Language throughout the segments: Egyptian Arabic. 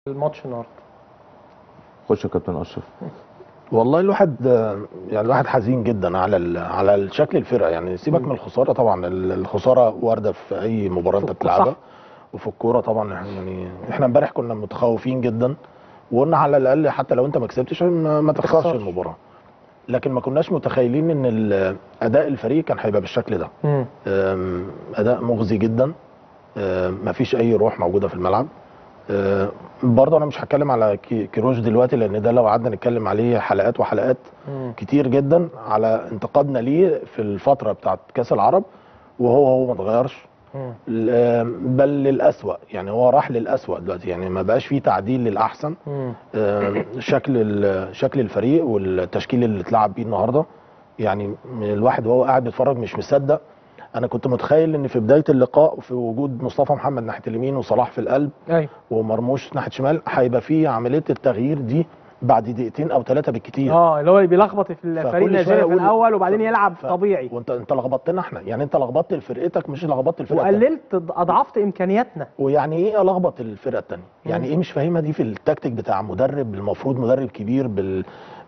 الماتش النهارده خش يا كابتن اشرف والله الواحد آه، يعني الواحد حزين جدا على ال- على شكل الفرقه يعني سيبك من الخساره طبعا ال- الخساره وارده في اي مباراه انت في الكورة، بتلعبها صح. وفي الكوره طبعا إحنا يعني احنا امبارح كنا متخوفين جدا وقلنا على الاقل حتى لو انت ما كسبتش ما, ما تخسرش تخسرش. المباراه لكن ما كناش متخيلين ان ال- اداء الفريق كان هيبقى بالشكل ده مم. أم، اداء مغزي جدا ما فيش اي روح موجوده في الملعب أم، برضه انا مش هتكلم على كي- كيروش دلوقتي لان ده لو قعدنا نتكلم عليه حلقات وحلقات مم. كتير جدا على انتقادنا ليه في الفتره بتاعت كاس العرب وهو هو ما اتغيرش مم. ل- بل للأسوأ يعني هو راح للأسوأ دلوقتي يعني ما بقاش فيه تعديل للأحسن مم. آه، شكل ال- شكل الفريق والتشكيل اللي اتلعب بيه النهارده يعني الواحد وهو قاعد بيتفرج مش مصدق انا كنت متخيل ان في بدايه اللقاء في وجود مصطفى محمد ناحيه اليمين وصلاح في القلب ايوه ومرموش ناحيه شمال هيبقى في عمليه التغيير دي بعد دقيقتين او ثلاثه بالكتير اه اللي هو اللي بيلخبط في الفريق فكل شوية النيجيري في أقول- الاول وبعدين ف- يلعب ف- طبيعي وانت انت لخبطتنا احنا يعني انت لخبطت فرقتك مش لخبطت الفرقه التانية. وقللت اضعفت امكانياتنا ويعني ايه الخبط الفرقه الثانيه يعني ايه مش فاهمها دي في التكتيك بتاع مدرب المفروض مدرب كبير بال,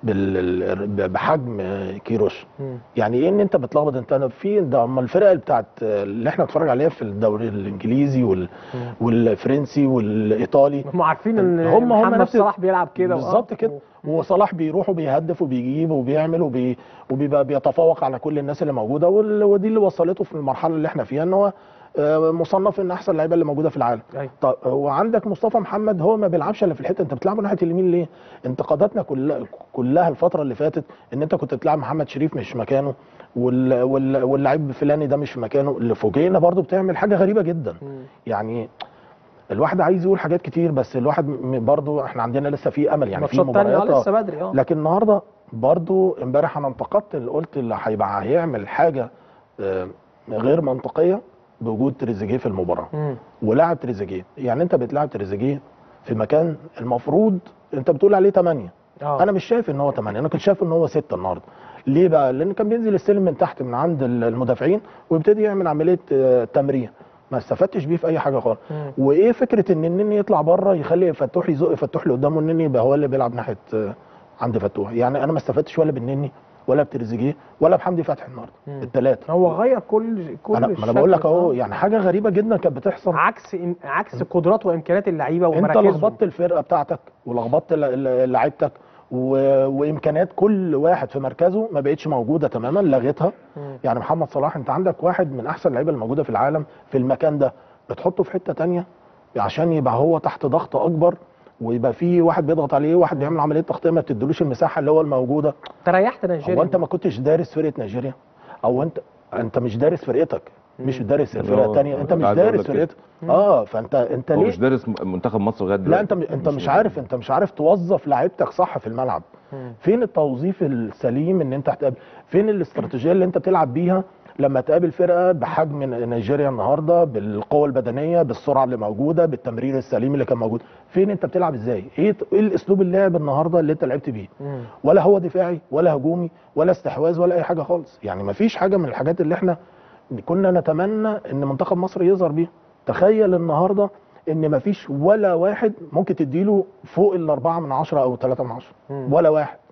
بال... بحجم كيروش مم. يعني ايه ان انت بتلخبط انت أنا في ده اما الفرق بتاعت اللي احنا بنتفرج عليها في الدوري الانجليزي وال... والفرنسي والايطالي هم عارفين ان هم هم محمد نفس صلاح بيلعب كده وآه. بالظبط كده وصلاح بيروح وبيهدف وبيجيب وبيعمل وبي... وبيبقى بيتفوق على كل الناس اللي موجوده وال... ودي اللي وصلته في المرحله اللي احنا فيها ان هو آه، مصنف ان احسن لعيبه اللي موجوده في العالم أيوة. طب وعندك مصطفى محمد هو ما بيلعبش الا في الحته انت بتلعبه ناحيه اليمين ليه انتقاداتنا كلها كلها الفتره اللي فاتت ان انت كنت بتلعب محمد شريف مش في مكانه وال... وال... واللعيب الفلاني ده مش في مكانه اللي فوجئنا برضو بتعمل حاجه غريبه جدا مم. يعني الواحد عايز يقول حاجات كتير بس الواحد م- برضو احنا عندنا لسه في امل يعني في ماتشات تانية مباريات اه آه. لسه بدري اه لكن النهارده برضو امبارح انا انتقدت اللي قلت اللي هيبقى هيعمل حاجه آه، غير منطقيه بوجود تريزيجيه في المباراه مم. ولاعب تريزيجيه يعني انت بتلعب تريزيجيه في مكان المفروض انت بتقول عليه 8 اه انا مش شايف ان هو 8 انا كنت شايف ان هو 6 النهارده ليه بقى لان كان بينزل السلم من تحت من عند المدافعين ويبتدي يعمل عمليه آه، تمرير ما استفدتش بيه في اي حاجه خالص مم. وايه فكره ان النني يطلع بره يخلي فتوح يزق فتوح اللي قدامه النني يبقى هو اللي بيلعب ناحيه آه، عند فتوح يعني انا ما استفدتش ولا بالنني ولا بتريزيجيه ولا بحمدي فتحي النهارده مم. الثلاثه هو غير كل كل انا ما انا الشكل بقول لك اهو آه. يعني حاجه غريبه جدا كانت بتحصل عكس إم- عكس قدرات وامكانيات اللعيبه انت ومراكزهم لخبطت الفرقه بتاعتك ولخبطت ل- ل- لعيبتك و... وامكانيات كل واحد في مركزه ما بقتش موجوده تماما لغيتها مم. يعني محمد صلاح انت عندك واحد من احسن اللعيبه اللي موجوده في العالم في المكان ده بتحطه في حته تانية عشان يبقى هو تحت ضغط اكبر ويبقى في واحد بيضغط عليه واحد بيعمل عمليه تغطيه ما بتدلوش المساحه اللي هو الموجوده تريحت نيجيريا هو انت ما كنتش دارس فرقه نيجيريا او انت انت مش دارس فرقتك مش دارس الفرقه هو- الثانيه انت كنت مش عايز أقول دارس لك كده. فرقتك اه فانت انت هو ليه مش دارس م- منتخب مصر لغايه لا دلوقتي انت م- انت مش عارف انت مش عارف توظف لعيبتك صح في الملعب مم. فين التوظيف السليم ان انت هتقابل فين الاستراتيجيه اللي انت بتلعب بيها لما تقابل فرقه بحجم نيجيريا النهارده بالقوه البدنيه بالسرعه اللي موجوده بالتمرير السليم اللي كان موجود فين انت بتلعب ازاي ايه ايه الاسلوب اللعب النهارده اللي انت لعبت بيه مم. ولا هو دفاعي ولا هجومي ولا استحواذ ولا اي حاجه خالص يعني ما فيش حاجه من الحاجات اللي احنا كنا نتمنى ان منتخب مصر يظهر بيها تخيل النهارده ان ما فيش ولا واحد ممكن تديله فوق الاربعه من عشره او ثلاثه من عشره مم. ولا واحد